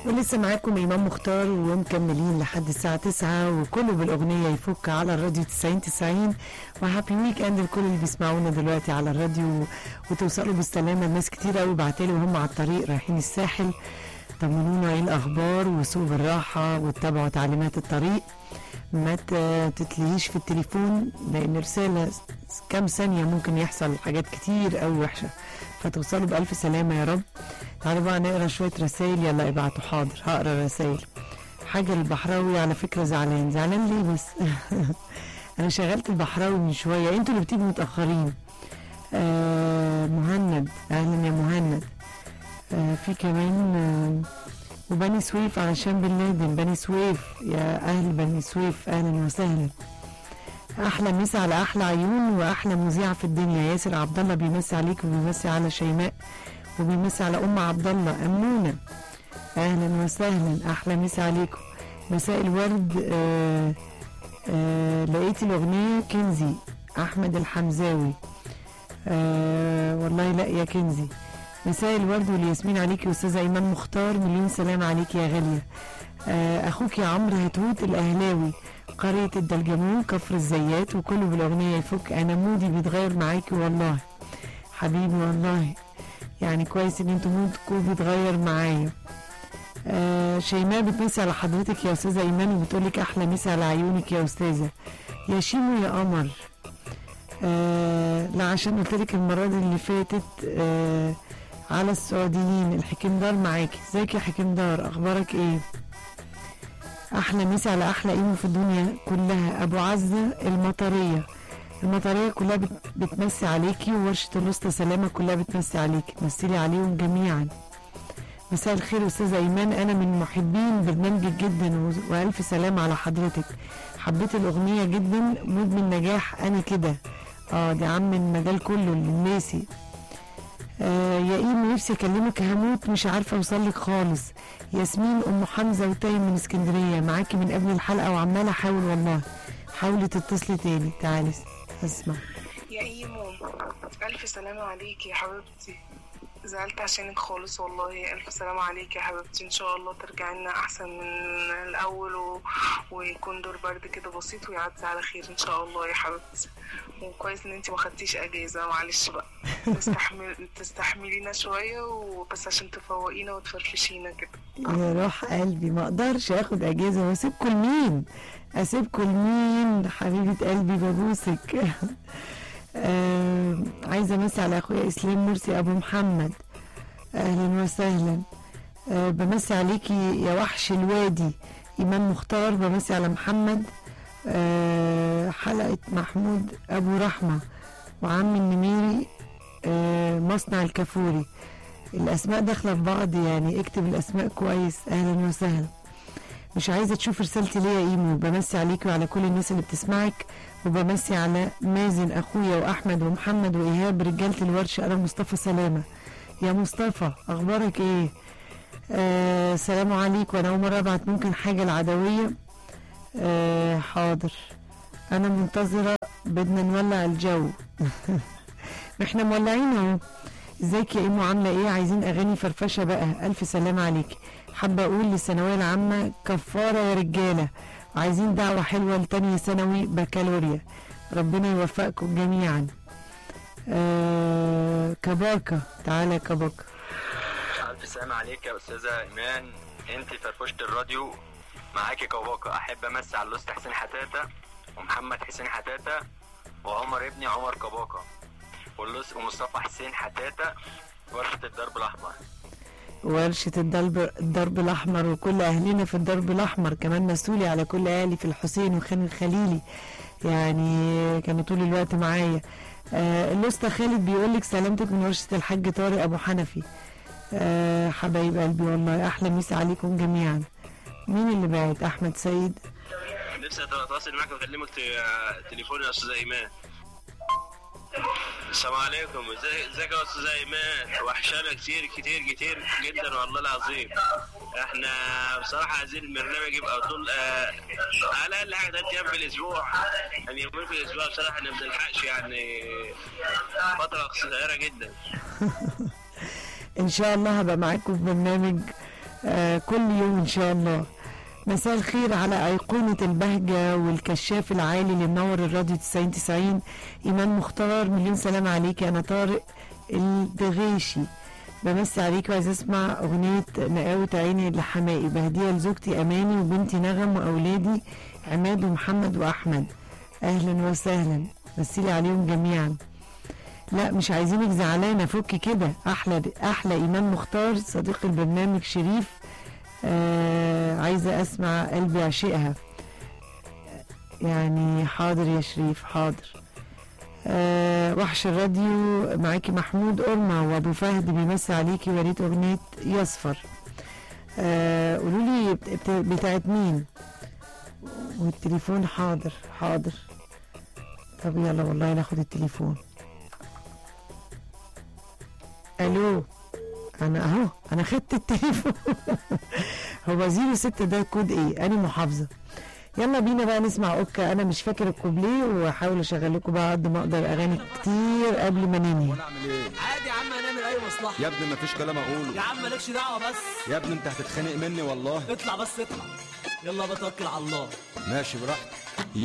ولسه معاكم إمام مختار ومكملين لحد الساعة 9 وكله بالأغنية يفك على الراديو 90 90 وهابي ويك اند لكل اللي بيسمعونا دلوقتي على الراديو وتوصلوا بالسلامة لناس كتير قوي بعتلي وهم على الطريق رايحين الساحل طمنونا ايه الأخبار وسوق بالراحة واتبعوا تعليمات الطريق ما ت- تتلهيش في التليفون لأن رسالة كام ثانية ممكن يحصل حاجات كتير قوي وحشة فتوصلوا بألف سلامة يا رب تعالوا بقى نقرا شوية رسايل يلا ابعتوا حاضر هقرا رسايل حاجة البحراوي على فكرة زعلان زعلان ليه بس أنا شغلت البحراوي من شوية انتوا اللي بتيجوا متأخرين آه مهند أهلا يا مهند آه في كمان آه وبني سويف علشان بن لادن بني سويف يا أهل بني سويف أهلا وسهلا احلى مسا على احلى عيون واحلى مذيعه في الدنيا ياسر عبد الله بيمسي عليك وبيمسي على شيماء وبيمسي على ام عبد الله امونه اهلا وسهلا احلى مسا عليكم مساء الورد آه آه لقيت الاغنيه كنزي احمد الحمزاوي آه والله لا يا كنزي مساء الورد والياسمين عليكي استاذه ايمان مختار مليون سلام عليكي يا غاليه آه اخوك يا عمرو هتوت الاهلاوي قرية الدلجمون كفر الزيات وكله بالأغنية يفك أنا مودي بيتغير معاكي والله حبيبي والله يعني كويس إن انتوا مودكم بيتغير معايا آه شيماء بتمسي على حضرتك يا أستاذة إيمان وبتقولك أحلى مسا على عيونك يا أستاذة يا شيمو يا قمر آه لا عشان قلتلك المرة دي اللي فاتت آه على السعوديين الحكمدار معاكي ازيك يا حكمدار أخبارك إيه؟ احلى مسا على احلى ايمو في الدنيا كلها ابو عزه المطريه المطريه كلها بت- بتمسي عليكي وورشه الوسطى سلامه كلها بتمسي عليكي تمثلي عليهم جميعا مساء الخير استاذه ايمان انا من محبين برنامجك جدا و- والف سلام على حضرتك حبيت الاغنيه جدا مدمن نجاح انا كده اه دي عم المجال كله الناسي آه يا ايمو نفسي اكلمك هموت مش عارفه اوصل لك خالص ياسمين ام حمزه وتايم من اسكندريه معاكي من قبل الحلقه وعماله احاول والله حاولي تتصلي تاني تعالي اسمع يا ايمو الف سلامة عليك يا حبيبتي زعلت عشانك خالص والله الف سلامة عليك يا حبيبتي ان شاء الله ترجعي لنا احسن من الاول و... ويكون دور برد كده بسيط ويعدي على خير ان شاء الله يا حبيبتي وكويس ان انتي ما خدتيش اجازة معلش بقى تستحمل تستحملينا شوية وبس عشان تفوقينا وتفرفشينا كده يا روح قلبي ما اقدرش اخد اجازه واسيبكم لمين اسيبكم لمين حبيبه قلبي ببوسك آه عايزه امسي على اخويا اسلام مرسي ابو محمد اهلا وسهلا آه بمسي عليكي يا وحش الوادي ايمان مختار بمسي على محمد آه حلقه محمود ابو رحمه وعم النميري آه مصنع الكافوري الاسماء داخله في بعض يعني اكتب الاسماء كويس اهلا وسهلا مش عايزه تشوف رسالتي ليا ايمو بمسي عليكي وعلى كل الناس اللي بتسمعك وبمسي على مازن اخويا واحمد ومحمد وايهاب رجاله الورشه انا مصطفى سلامه يا مصطفى اخبارك ايه آه سلام عليكم انا اول مره ابعت ممكن حاجه العدويه آه حاضر انا منتظره بدنا نولع الجو احنا مولعين اهو ازيك يا ايمو عامله ايه عايزين اغاني فرفشه بقى الف سلام عليك حابه اقول للثانويه العامه كفاره يا رجاله عايزين دعوه حلوه لتانية ثانوي بكالوريا ربنا يوفقكم جميعا آه كباكا تعالى يا كباكا ألف سلام عليك يا أستاذة إيمان أنت فرفشة الراديو معاكي كواكا أحب أمسي على الأستاذ حسين حتاتة ومحمد حسين حتاتة وعمر ابني عمر كباكا والأس- ومصطفى حسين حتاتة ورشة الدرب الأحمر ورشة الضرب الضرب الأحمر وكل أهلنا في الضرب الأحمر كمان مسؤولي على كل أهلي في الحسين وخان الخليلي يعني كانوا طول الوقت معايا آه الأسطى خالد بيقول لك سلامتك من ورشة الحاج طارق أبو حنفي آه حبايب قلبي والله أحلى مسا عليكم جميعا مين اللي بعت أحمد سيد نفسي اتواصل معاك واكلمك ت- تليفون يا استاذ ايمان السلام عليكم ازاي- ازيك يا استاذ ايمان وحشانا كتير كتير كتير جدا والله العظيم احنا بصراحه عايزين البرنامج يبقى طول آه على الاقل حاجه ثلاث ايام في الاسبوع يعني يومين في الاسبوع بصراحه احنا ما بنلحقش يعني فتره قصيره جدا ان شاء الله هبقى معاكم في برنامج آه كل يوم ان شاء الله مساء الخير على أيقونة البهجة والكشاف العالي اللي منور الراديو 90 90 إيمان مختار مليون سلام عليك أنا طارق الدغيشي بمسي عليك وعايز اسمع أغنية نقاوة عيني لحمائي بهديها لزوجتي أماني وبنتي نغم وأولادي عماد ومحمد وأحمد أهلا وسهلا مسيلي عليهم جميعا لا مش عايزينك زعلانة فكي كده أحلى أحلى إيمان مختار صديق البرنامج شريف آه عايزة أسمع قلبي عشقها يعني حاضر يا شريف حاضر آه وحش الراديو معاكي محمود أرمى وأبو فهد بيمسي عليكي وريت أغنية يصفر آه قولوا لي بت- بتاعت مين والتليفون حاضر حاضر طب يلا والله ناخد التليفون الو انا اهو انا خدت التليفون هو زيرو ستة ده كود ايه انا محافظة يلا بينا بقى نسمع اوكا انا مش فاكر الكوبليه واحاول اشغل لكم بقى قد ما اقدر اغاني كتير قبل ما ننهي وانا اعمل ايه عادي يا عم هنعمل اي مصلحه يا ابني مفيش كلام يا اقوله عم مالكش دعوه بس يا ابني انت هتتخانق مني والله اطلع بس اطلع يلا بتوكل على الله ماشي براحتك